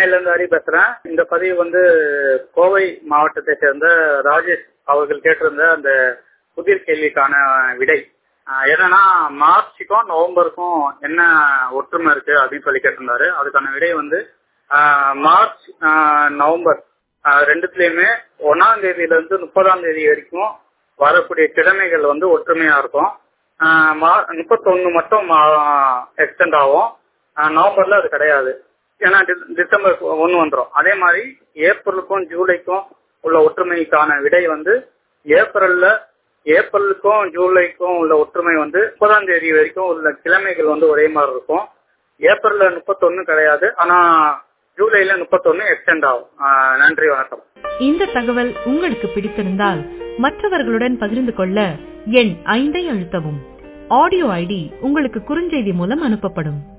சென்னையில இருந்து ஹரி பேசுறேன் இந்த பதிவு வந்து கோவை மாவட்டத்தை சேர்ந்த ராஜேஷ் அவர்கள் கேட்டிருந்த அந்த புதிர் கேள்விக்கான விடை ஆஹ் என்னன்னா மார்ச்சுக்கும் நவம்பருக்கும் என்ன ஒற்றுமை இருக்கு அப்படின்னு சொல்லி கேட்டிருந்தாரு அதுக்கான விடை வந்து ஆஹ் மார்ச் ஆஹ் நவம்பர் ஆஹ் ரெண்டுத்துலயுமே ஒன்னாம் தேதியில இருந்து முப்பதாம் தேதி வரைக்கும் வரக்கூடிய கிழமைகள் வந்து ஒற்றுமையா இருக்கும் ஆஹ் மா- முப்பத்தொன்னு மட்டும் எக்ஸ்டெண்ட் ஆகும் ஆஹ் நவம்பர்ல அது கிடையாது ஏன்னா டி- டிசம்பர் ஒன்னு வந்துரும் அதே மாதிரி ஏப்ரலுக்கும் ஜூலைக்கும் உள்ள ஒற்றுமைக்கான விடை வந்து ஏப்ரல்ல ஏப்ரலுக்கும் ஜூலைக்கும் உள்ள ஒற்றுமை வந்து முப்பதாம் தேதி வரைக்கும் உள்ள கிழமைகள் வந்து ஒரே மாதிரி இருக்கும் ஏப்ரல்ல முப்பத்தொன்னு கிடையாது ஆனா ஜூலைல முப்பத்தொன்னு எக்ஸ்டெண்ட் ஆகும் ஆஹ் நன்றி வணக்கம் இந்த தகவல் உங்களுக்கு பிடித்திருந்தால் மற்றவர்களுடன் பகிர்ந்து கொள்ள எண் ஐந்தை அழுத்தவும் ஆடியோ ஐடி உங்களுக்கு குறுஞ்செய்தி மூலம் அனுப்பப்படும்